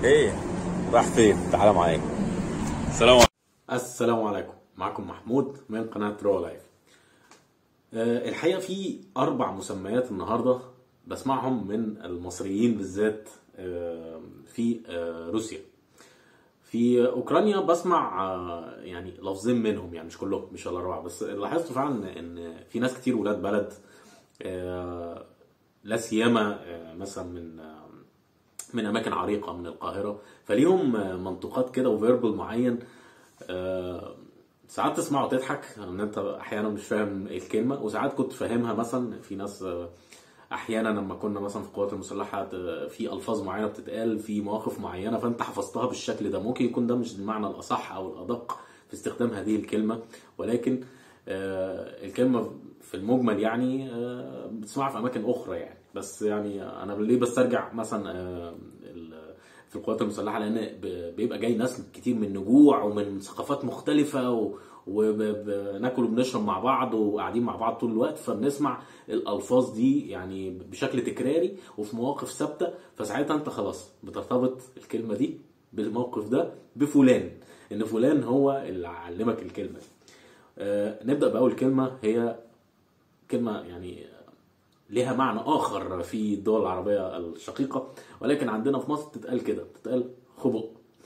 ايه راح فين تعالى معايا السلام عليكم السلام عليكم معكم محمود من قناة رو لايف آه، الحقيقة في أربع مسميات النهاردة بسمعهم من المصريين بالذات آه، في آه، روسيا في أوكرانيا بسمع آه، يعني لفظين منهم يعني مش كلهم مش الأربعة بس لاحظت فعلا إن في ناس كتير ولاد بلد آه، لا سيما آه، مثلا من آه، من اماكن عريقه من القاهره فليهم آه، منطوقات كده وفيربل معين آه، ساعات تسمعه تضحك ان انت احيانا مش فاهم الكلمه وساعات كنت فاهمها مثلا في ناس آه، احيانا لما كنا مثلا في القوات المسلحه آه، في الفاظ معينه بتتقال في مواقف معينه فانت حفظتها بالشكل ده ممكن يكون ده مش المعنى الاصح او الادق في استخدام هذه الكلمه ولكن آه، الكلمه في المجمل يعني آه، بتسمعها في اماكن اخرى يعني بس يعني انا ليه بسترجع مثلا آه، ال- في القوات المسلحه لان ب- بيبقى جاي ناس كتير من نجوع ومن ثقافات مختلفه و... وبناكل وبنشرب مع بعض وقاعدين مع بعض طول الوقت فبنسمع الالفاظ دي يعني بشكل تكراري وفي مواقف ثابته فساعتها انت خلاص بترتبط الكلمه دي بالموقف ده بفلان ان فلان هو اللي علمك الكلمه دي آه، نبدا باول كلمه هي كلمه يعني لها معنى اخر في الدول العربيه الشقيقه ولكن عندنا في مصر بتتقال كده بتتقال خبق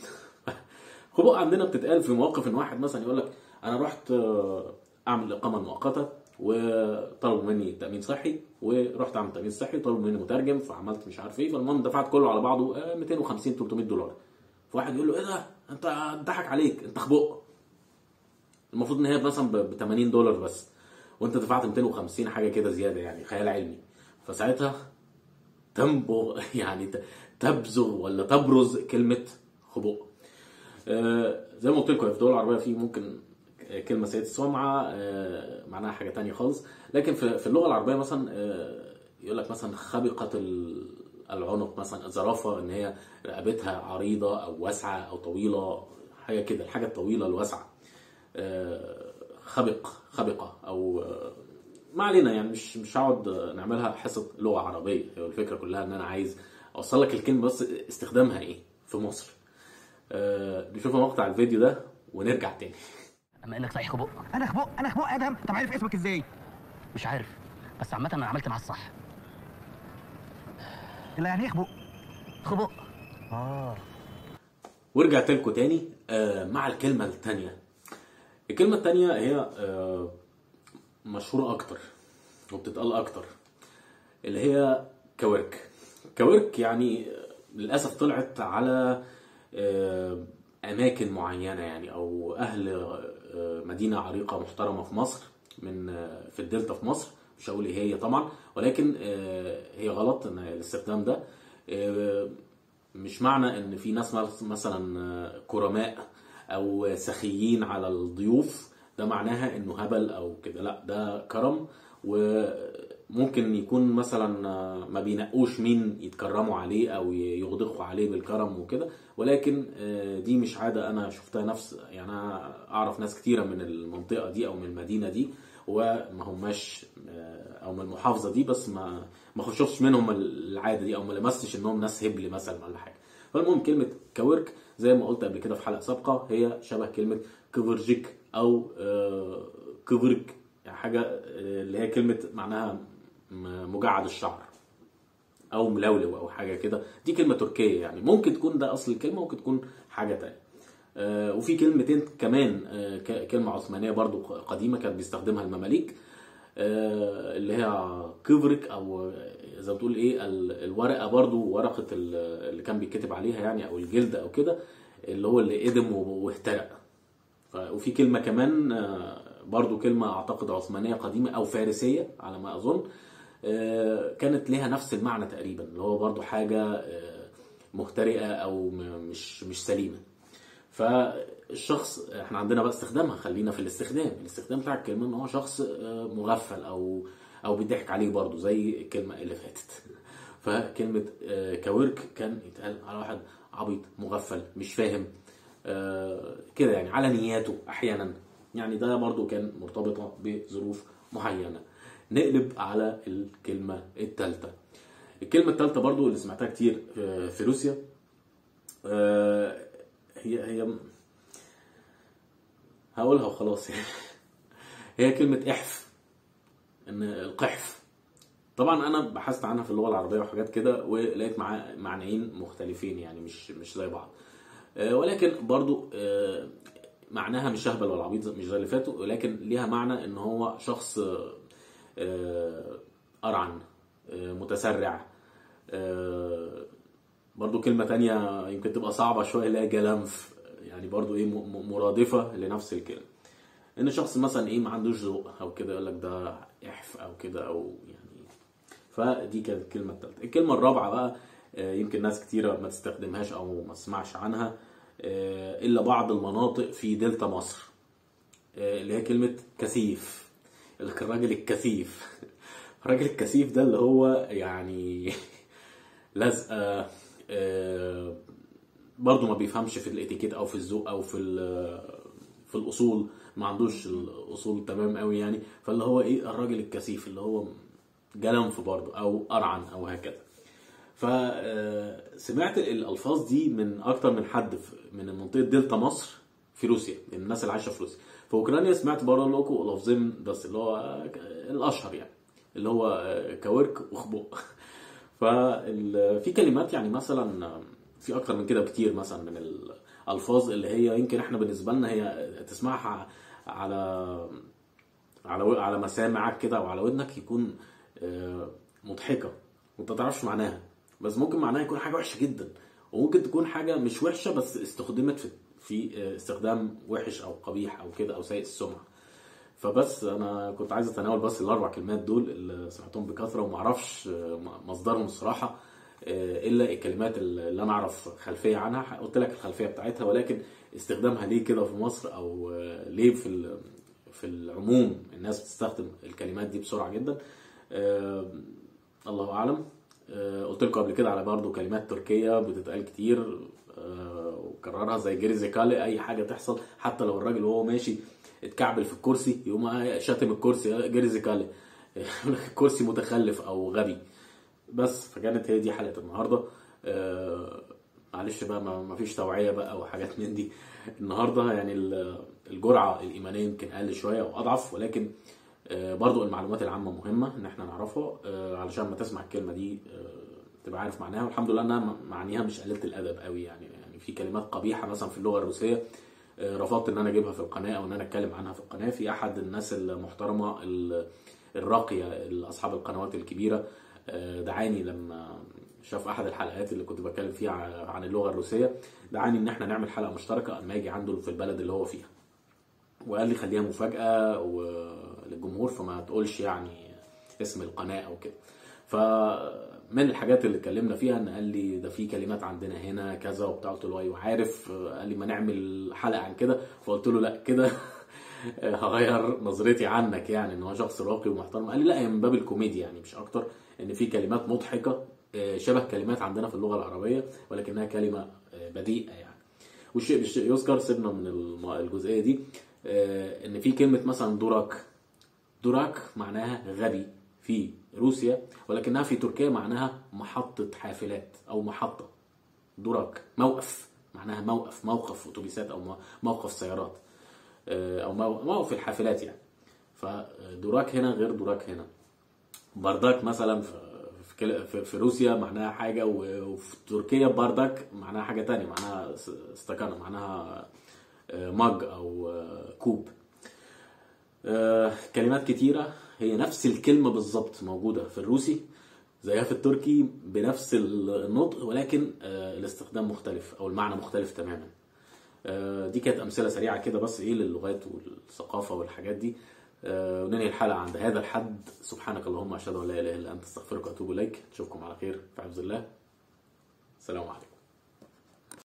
خبق عندنا بتتقال في مواقف ان واحد مثلا يقول لك انا رحت آه، اعمل اقامه مؤقته وطلبوا مني تامين صحي ورحت اعمل تامين صحي طلبوا مني مترجم فعملت مش عارف ايه فالمهم دفعت كله على بعضه آه، 250 300 دولار فواحد يقول له ايه ده انت ضحك عليك انت خبق المفروض ان هي مثلا ب 80 دولار بس وانت دفعت 250 حاجه كده زياده يعني خيال علمي فساعتها تنبغ يعني ت- تبزغ ولا تبرز كلمه خبق آه، زي ما قلت لكم في الدول العربيه في ممكن كلمه سيئه السمعه آه، معناها حاجه تانية خالص لكن في في اللغه العربيه مثلا آه، يقول لك مثلا خبقه ال- العنق مثلا الزرافه ان هي رقبتها عريضه او واسعه او طويله حاجه كده الحاجه الطويله الواسعه آه، خبق خبقه او آه، ما علينا يعني مش مش هقعد نعملها حصه لغه عربيه هي الفكره كلها ان انا عايز اوصل لك الكلمه بس استخدامها ايه في مصر آه، نشوف مقطع الفيديو ده ونرجع تاني اما انك صحيح خبق انا خبق انا خبق ادهم طب عارف اسمك ازاي مش عارف بس عامه انا عملت معاه الصح لا يعني ايه خبق خبق اه ورجعت لكم تاني آه، مع الكلمة التانية الكلمة التانية هي آه، مشهورة أكتر وبتتقال أكتر اللي هي كويرك كويرك يعني آه، للأسف طلعت على آه، أماكن معينة يعني أو أهل آه، مدينة عريقة محترمة في مصر من آه، في الدلتا في مصر مش هقول إيه هي طبعا ولكن آه، هي غلط إن الاستخدام ده آه، مش معنى ان في ناس مس- مثلا كرماء او سخيين على الضيوف ده معناها انه هبل او كده لا ده كرم وممكن يكون مثلا ما بينقوش مين يتكرموا عليه او يغدقوا عليه بالكرم وكده ولكن دي مش عاده انا شفتها نفس يعني انا اعرف ناس كتيره من المنطقه دي او من المدينه دي وما هماش او من المحافظه دي بس ما ما شفتش منهم العاده دي او ما لمستش انهم ناس هبل مثلا ولا حاجه فالمهم كلمه كاورك زي ما قلت قبل كده في حلقه سابقه هي شبه كلمه كفرجيك او آه، كفرك يعني حاجه آه، اللي هي كلمه معناها م- مجعد الشعر او ملولو او حاجه كده دي كلمه تركيه يعني ممكن تكون ده اصل الكلمه ممكن تكون حاجه تانية آه، وفي كلمتين كمان آه، ك- كلمه عثمانيه برضو قديمه كانت بيستخدمها المماليك آه، اللي هي كفرك او زي ما بتقول ايه ال- الورقه برضو ورقه ال- اللي كان بيتكتب عليها يعني او الجلد او كده اللي هو اللي قدم واهترق ف- وفي كلمه كمان آه، برضو كلمه اعتقد عثمانيه قديمه او فارسيه على ما اظن آه، كانت ليها نفس المعنى تقريبا اللي هو برضو حاجه آه، مهترئه او م- مش مش سليمه فالشخص احنا عندنا بقى استخدامها خلينا في الاستخدام الاستخدام بتاع الكلمه ان هو شخص آه، مغفل او او بيضحك عليه برضو زي الكلمه اللي فاتت فكلمه آه، كاورك كان يتقال على واحد عبيط مغفل مش فاهم آه، كده يعني على نياته احيانا يعني ده برضو كان مرتبطه بظروف معينه نقلب على الكلمه الثالثه الكلمه الثالثه برضو اللي سمعتها كتير آه، في روسيا آه، هي هي هقولها وخلاص يعني هي كلمة احف ان القحف طبعا انا بحثت عنها في اللغة العربية وحاجات كده ولقيت معاه معنيين مختلفين يعني مش مش زي بعض آه، ولكن برضو آه، معناها مش اهبل ولا عبيط مش زي اللي فاتوا ولكن ليها معنى ان هو شخص آه، آه، أرعن آه، متسرع آه، برضو كلمة تانية يمكن تبقى صعبة شوية اللي هي جلنف يعني برضو ايه م- م- مرادفة لنفس الكلمة ان شخص مثلا ايه ما عندوش ذوق او كده يقول لك ده احف او كده او يعني فدي كانت الكلمة الثالثة الكلمة الرابعة بقى آه، يمكن ناس كتيرة ما تستخدمهاش او ما تسمعش عنها آه، الا بعض المناطق في دلتا مصر آه، اللي هي كلمة كثيف الراجل الكثيف الراجل الكثيف ده اللي هو يعني لازقة آه، برضه ما بيفهمش في الاتيكيت او في الذوق او في ال- في الاصول ما عندوش الاصول تمام قوي يعني فاللي هو ايه الراجل الكثيف اللي هو جلنف برضه او ارعن او هكذا فسمعت الالفاظ دي من اكتر من حد في- من منطقه دلتا مصر في روسيا الناس اللي عايشه في روسيا في اوكرانيا سمعت برضه لكم لفظين بس اللي هو الاشهر يعني اللي هو كورك وخبوق ففي كلمات يعني مثلا في اكتر من كده بكتير مثلا من الالفاظ اللي هي يمكن احنا بالنسبه لنا هي تسمعها على على و- على مسامعك كده وعلى ودنك يكون آه، مضحكه وانت ما تعرفش معناها بس ممكن معناها يكون حاجه وحشه جدا وممكن تكون حاجه مش وحشه بس استخدمت في في آه، استخدام وحش او قبيح او كده او سيء السمعه فبس انا كنت عايز اتناول بس الاربع كلمات دول اللي سمعتهم بكثره وما اعرفش آه، مصدرهم الصراحه آه، الا الكلمات اللي انا اعرف خلفيه عنها قلت لك الخلفيه بتاعتها ولكن استخدامها ليه كده في مصر او آه، ليه في ال- في العموم الناس بتستخدم الكلمات دي بسرعه جدا آه، الله اعلم آه، قلت لكم قبل كده على برضه كلمات تركيه بتتقال كتير آه، وكررها زي جريزيكالي اي حاجه تحصل حتى لو الراجل وهو ماشي اتكعبل في الكرسي يقوم شاتم الكرسي جريزيكالي الكرسي متخلف او غبي بس فكانت هي دي حلقه النهارده آه، معلش بقى ما ما فيش توعيه بقى وحاجات من دي النهارده يعني ال- الجرعه الايمانيه يمكن اقل شويه او اضعف ولكن آه، برضو المعلومات العامه مهمه ان احنا نعرفها آه، علشان ما تسمع الكلمه دي آه، تبقى عارف معناها والحمد لله انها معانيها مش قليله الادب قوي يعني يعني في كلمات قبيحه مثلا في اللغه الروسيه آه، رفضت ان انا اجيبها في القناه او ان انا اتكلم عنها في القناه في احد الناس المحترمه ال- الراقيه اصحاب القنوات الكبيره آه، دعاني لما شاف احد الحلقات اللي كنت بتكلم فيها ع- عن اللغه الروسيه دعاني ان احنا نعمل حلقه مشتركه اما يجي عنده في البلد اللي هو فيها وقال لي خليها مفاجاه و- للجمهور فما تقولش يعني اسم القناه او كده فمن الحاجات اللي اتكلمنا فيها ان قال لي ده في كلمات عندنا هنا كذا وبتاع قلت له ايوه عارف قال لي ما نعمل حلقه عن كده فقلت له لا كده هغير نظرتي عنك يعني ان هو شخص راقي ومحترم قال لي لا هي من باب الكوميديا يعني مش اكتر ان في كلمات مضحكه آه، شبه كلمات عندنا في اللغه العربيه ولكنها كلمه آه، بديئه يعني والشيء بالشيء يذكر سيبنا من الم- الجزئيه دي آه، ان في كلمه مثلا دوراك دوراك معناها غبي في روسيا ولكنها في تركيا معناها محطة حافلات أو محطة دوراك موقف معناها موقف موقف أتوبيسات أو مو- موقف سيارات آه، أو مو- موقف الحافلات يعني فدوراك هنا غير دوراك هنا بارداك مثلا في في كل- في- في روسيا معناها حاجة و- وفي تركيا بارداك معناها حاجة تانية معناها س- استكانة معناها آه، مج أو آه، كوب آه، كلمات كتيرة هي نفس الكلمة بالظبط موجودة في الروسي زيها في التركي بنفس النطق ولكن آه، الاستخدام مختلف أو المعنى مختلف تماما آه، دي كانت أمثلة سريعة كده بس إيه للغات والثقافة والحاجات دي آه، وننهي الحلقة عند هذا الحد سبحانك اللهم أشهد أن لا إله إلا أنت أستغفرك وأتوب إليك نشوفكم على خير في حفظ الله السلام عليكم